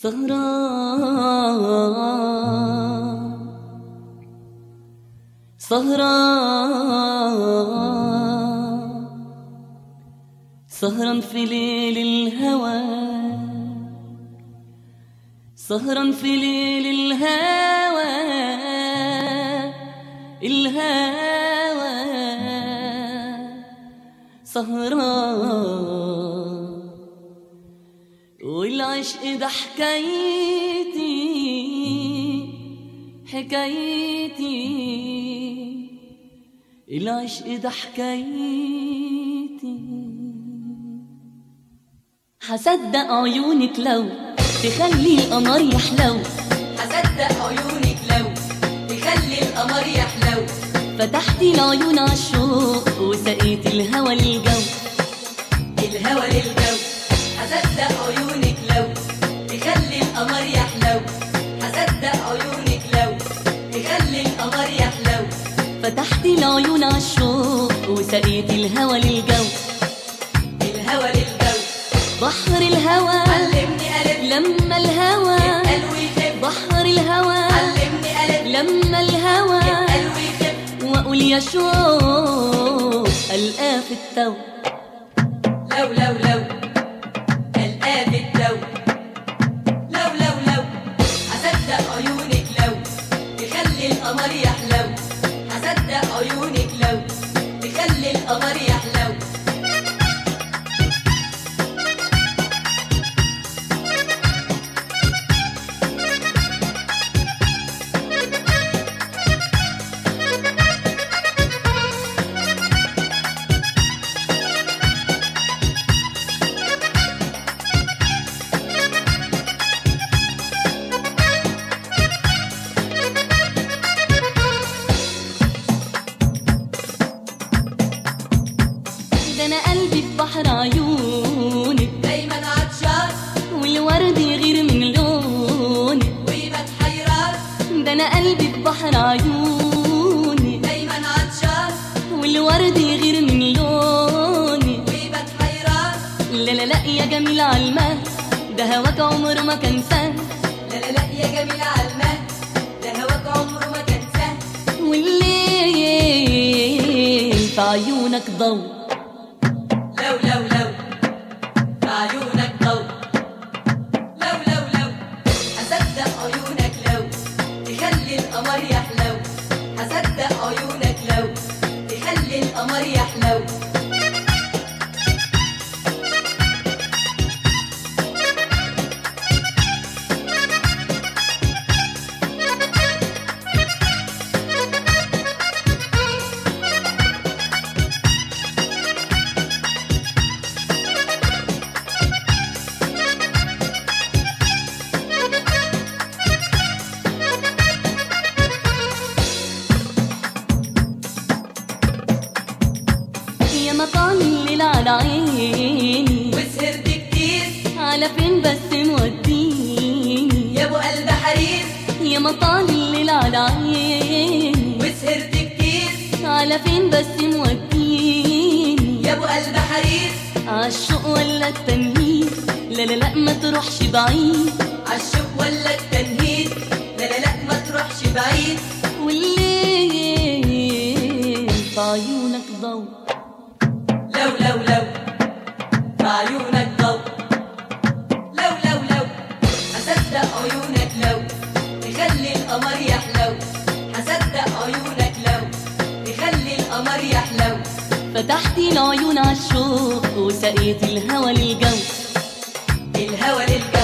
سهران سهران في ليل الهوى سهران في ليل الهوى الهوى سهران والعشق ده حكايتي حكايتي العشق ده حكايتي هصدق عيونك لو تخلي القمر يحلو هصدق عيونك لو تخلي القمر يحلو فتحتي العيون عالشوق وسقيت الهوى للجو الهوى للجو هصدق عيونك لو تخلي القمر يحلو هصدق عيونك لو تخلي القمر يحلو فتحتي العيون عالشوق وسقيت الهوى للجو الهوى للجو بحر الهوى علمني ألف لما الهوى قلبي يخف بحر الهوى علمني ألف لما الهوى قلبي يخف واقول يا شوق القاه في التو لو لو لو الآب الدو لو لو لو هصدق عيونك لو تخلي القمر يحلو هصدق عيونك لو تخلي القمر يحلو ده انا قلبي في بحر عيونك دايما عطشان والورد غير من لونك ويبقى حيران ده انا قلبي في بحر عيونك دايما عطشان والورد غير من لونك ويبقى حيران لا لا لا يا جميل عالمه ده هواك عمره ما كان سهل لا لا لا يا جميل علمان ده هواك عمره ما كان سهل والليل في عيونك ضوء لو لو لو في عيونك ضوء لو لو لو هصدق عيونك لو تخلي القمر يحلو هصدق عيونك لو تخلي القمر يحلو يا مطال الليل على عيني وسهرت كتير على فين بس موديني يا ابو قلب حرير يا مطال الليل على عيني وسهرت كتير على فين بس موديني يا ابو قلب حرير عالشوق ولا التنهيد لا لا لا ما تروحش بعيد عالشوق ولا التنهيد لا لا لا ما تروحش بعيد والليل في عيونك ضوء لو لو لو في عيونك ضوء لو لو لو هصدق عيونك لو تخلي القمر يحلو هصدق عيونك لو تخلي القمر يحلو فتحتي العيون عالشوق وسقيت الهوى للجو الهوى للجو